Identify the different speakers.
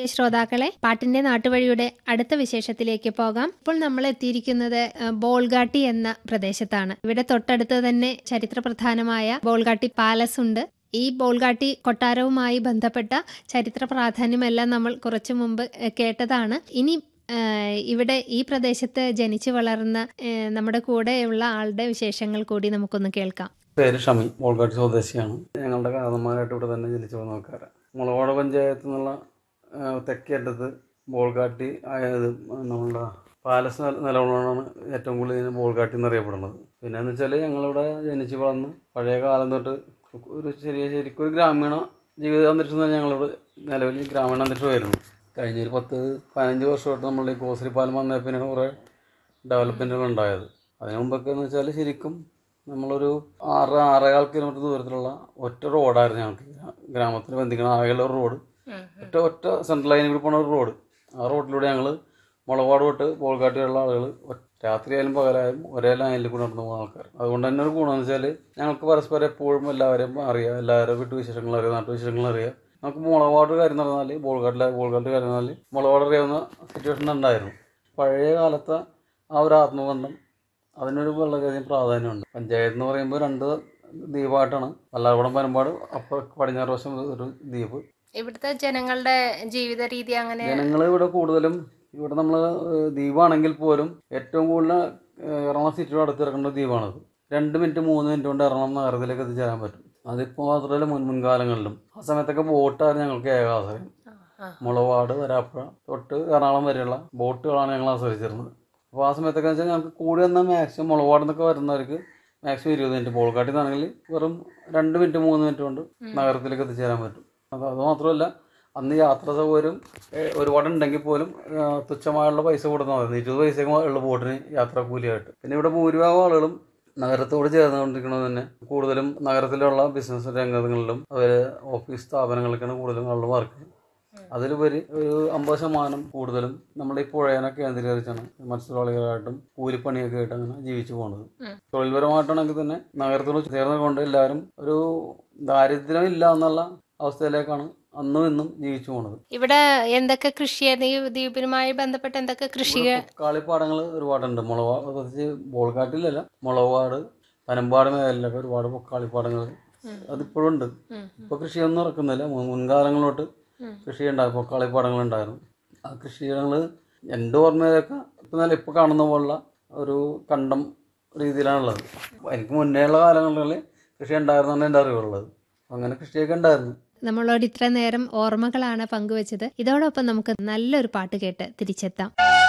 Speaker 1: പ്രിയ ശ്രോതാക്കളെ പാട്ടിന്റെ നാട്ടുവഴിയുടെ അടുത്ത വിശേഷത്തിലേക്ക് പോകാം ഇപ്പോൾ നമ്മൾ എത്തിയിരിക്കുന്നത് ഏഹ്, ബോൾഗാട്ടി എന്ന പ്രദേശത്താണ് ഇവിടെ തൊട്ടടുത്ത് തന്നെ ചരിത്രപ്രധാനമായ ബോൾഗാട്ടി പാലസ് ഉണ്ട് ഈ ബോൾഗാട്ടി കൊട്ടാരവുമായി ബന്ധപ്പെട്ട ചരിത്ര പ്രാധാന്യമെല്ലാം നമ്മൾ കുറച്ചു മുമ്പ് ഏഹ്, കേട്ടതാണ് ഇനി ഏഹ്, ഇവിടെ ഈ പ്രദേശത്ത് ജനിച്ചു വളർന്ന ഏഹ്, നമ്മുടെ കൂടെയുള്ള ആളുടെ വിശേഷങ്ങൾ കൂടി നമുക്കൊന്ന് കേൾക്കാം
Speaker 2: പേര് ഷമി മോൾക്കാട്ട് സ്വദേശിയാണ് ഞങ്ങളുടെ കാരണന്മാരായിട്ട് ഇവിടെ തന്നെ ജനിച്ചു വന്ന ആൾക്കാരാണ് മുളകോട് പഞ്ചായത്തിൽ നിന്നുള്ള ആ, തെക്കേ അറ്റത്ത് ബോൾഗാട്ടി ആയത് നമ്മളുടെ പാലസ് നില- നിലകൊള്ളാണ് ഏറ്റവും കൂടുതൽ ഇതിന് ബോൾഗാട്ടി എന്നറിയപ്പെടുന്നത് പിന്നെ എന്ന് വെച്ചാൽ ഞങ്ങളിവിടെ ജനിച്ച് വളർന്ന് പഴയ കാലം തൊട്ട് ഒരു ചെറിയ ശരിക്കും ഒരു ഗ്രാമീണ ജീവിത അന്തരീക്ഷം തന്നെ ഞങ്ങളിവിടെ നിലവിൽ ഗ്രാമീണ അന്തരീക്ഷമായിരുന്നു കഴിഞ്ഞ ഒരു പത്ത് പതിനഞ്ച് വർഷമായിട്ട് നമ്മളുടെ ഈ കോസരി പാലം വന്ന പിന്നെ കുറേ ഡെവലപ്മെൻറ്റുകൾ ഉണ്ടായത് അതിനു മുമ്പൊക്കെ എന്ന് വെച്ചാൽ ശരിക്കും നമ്മളൊരു ആറ് ആറേകാൽ കിലോമീറ്റർ ദൂരത്തിലുള്ള ഒറ്റ റോഡായിരുന്നു ഞങ്ങൾക്ക് ഗ്രാ- ഗ്രാമത്തിൽ ബന്ധിക്കുന്ന ആകെയുള്ള ഒരു റോഡ് ഒറ്റ ഒറ്റ സെൻട്രൽ ലൈനിൽ കൂടി പോണ ഒരു റോഡ് ആ റോഡിലൂടെ ഞങ്ങൾ മുളകാട് തൊട്ട് പോൾക്കാട്ടിയുള്ള ആളുകൾ രാത്രിയായാലും പകലായാലും ഒരേ ലൈനിൽ കൂടി നടന്നു പോകുന്ന ആൾക്കാർ അതുകൊണ്ട് തന്നെ ഒരു ഗുണമെന്ന് വെച്ചാൽ ഞങ്ങൾക്ക് പരസ്പരം എപ്പോഴും എല്ലാവരെയും അറിയാം എല്ലാവരും വീട്ടുവിശേഷങ്ങൾ അറിയാം നാട്ടുവിശേഷങ്ങൾ അറിയാം നമുക്ക് മുളകാട് കാര്യം നടന്നാൽ ബോൾഗാട്ടിലെ ബോൾഗാട്ട് കാര്യം നടന്നാൽ മുളകാട് അറിയാവുന്ന സിറ്റുവേഷൻ ഉണ്ടായിരുന്നു പഴയ കാലത്തെ ആ ഒരു ആത്മബന്ധം അതിനൊരു വളരെയധികം പ്രാധാന്യമുണ്ട് പഞ്ചായത്ത് എന്ന് പറയുമ്പോൾ രണ്ട് ദ്വീപായിട്ടാണ് വല്ലാർകുളം പനമ്പാട് അപ്പുറ പടിഞ്ഞാറ് വശം ഒരു ദ്വീപ്
Speaker 3: ഇവിടുത്തെ ജനങ്ങളുടെ ജീവിത രീതി അങ്ങനെ
Speaker 2: ജനങ്ങൾ ഇവിടെ കൂടുതലും ഇവിടെ നമ്മൾ ദ്വീപാണെങ്കിൽ പോലും ഏറ്റവും കൂടുതൽ ഏഹ്, എറണാകുളം സിറ്റിയുടെ അടുത്ത് ഇറങ്ങേണ്ട ദ്വീപാണത് രണ്ട് മിനിറ്റ് മൂന്ന് മിനിറ്റ് കൊണ്ട് എറണാകുളം നഗരത്തിലേക്ക് എത്തിച്ചേരാൻ പറ്റും അതിപ്പോൾ മാത്രമല്ല മുൻ മുൻകാലങ്ങളിലും ആ സമയത്തൊക്കെ ബോട്ടായിരുന്നു ഞങ്ങൾക്ക് ഏകാശ്രയം മുളവാട് വരാപ്പുഴ തൊട്ട് എറണാകുളം വരെയുള്ള ബോട്ടുകളാണ് ഞങ്ങൾ ആശ്രയിച്ചിരുന്നത് അപ്പോൾ ആ സമയത്തൊക്കെ വെച്ചാൽ ഞങ്ങൾക്ക് കൂടി വന്നാൽ മാക്സിമം മുളവാട് നിന്നൊക്കെ വരുന്നവർക്ക് മാക്സിമം ഇരുപത് മിനിറ്റ് ബോൾക്കാട്ടിൽ നിന്നാണെങ്കിൽ വെറും രണ്ട് മിനിറ്റ് മൂന്ന് മിനിറ്റ് കൊണ്ട് നഗരത്തിലേക്ക് എത്തിച്ചേരാൻ പറ്റും അത് അത് മാത്രമല്ല അന്ന് യാത്രാ സൗകര്യം ഏഹ്, ഒരുപാട് ഉണ്ടെങ്കിൽ പോലും ആ, തുച്ഛമായുള്ള പൈസ കൊടുത്താൽ മതി ഇരുപത് പൈസയൊക്കെ ഉള്ള ബോട്ടിന് യാത്രാ കൂലിയായിട്ട് പിന്നെ ഇവിടെ ഭൂരിഭാഗം ആളുകളും നഗരത്തോട് ചേർന്നുകൊണ്ടിരിക്കുന്നത് തന്നെ കൂടുതലും നഗരത്തിലുള്ള ബിസിനസ് രംഗങ്ങളിലും അതുപോലെ ഓഫീസ് സ്ഥാപനങ്ങളിലൊക്കെയാണ് കൂടുതലും ആളുകൾ വർക്ക് ചെയ്യുന്നത് അതിലുപരി ഒരു അമ്പത് ശതമാനം കൂടുതലും നമ്മുടെ ഈ പുഴയനെ കേന്ദ്രീകരിച്ചാണ് മത്സ്യത്തൊഴിലാളികളായിട്ടും കൂലിപ്പണിയൊക്കെ ആയിട്ട് അങ്ങനെ ജീവിച്ചു പോകുന്നത് തൊഴിൽപരമായിട്ടാണെങ്കിൽ തന്നെ നഗരത്തോട് ചേർന്ന് കൊണ്ട് എല്ലാവരും ഒരു ദാരിദ്ര്യം ഇല്ല എന്നുള്ള അവസ്ഥയിലേക്കാണ് അന്നും ഇന്നും ജീവിച്ചു പോണത്
Speaker 3: ഇവിടെ എന്തൊക്കെ കൃഷി ഈ ദ്വീപിനുമായി ബന്ധപ്പെട്ട് എന്തൊക്കെ കൃഷി
Speaker 2: കളിപ്പാടങ്ങൾ ഒരുപാടുണ്ട് മുളക് പ്രത്യേകിച്ച് ബോൾക്കാട്ടിലല്ല മുളകാട് പനമ്പാട് മേഖലയിലൊക്കെ ഒരുപാട് കളിപ്പാടങ്ങൾ അതിപ്പോഴും ഉണ്ട് ഇപ്പൊ കൃഷിയൊന്നും ഇറക്കുന്നില്ല മുൻ- മുൻകാലങ്ങളോട്ട് കൃഷി ഉണ്ടായിരുന്നു പൊക്കാളിപ്പാടങ്ങൾ ഉണ്ടായിരുന്നു ആ കൃഷികൾ എൻ്റെ ഓർമ്മയിലൊക്കെ ഇപ്പം നല്ല ഇപ്പോൾ കാണുന്ന പോലുള്ള ഒരു കണ്ടം രീതിയിലാണുള്ളത് എനിക്ക് മുന്നേയുള്ള കാലങ്ങളിൽ കൃഷി ഉണ്ടായിരുന്നാണ് എൻ്റെ അറിവുള്ളത് അങ്ങനെ കൃഷിയൊക്കെ ഉണ്ടായിരുന്നു
Speaker 1: നമ്മളോട് ഇത്ര നേരം ഓർമ്മകളാണ് പങ്കുവച്ചത് ഇതോടൊപ്പം നമുക്ക് നല്ലൊരു പാട്ട് കേട്ട് തിരിച്ചെത്താം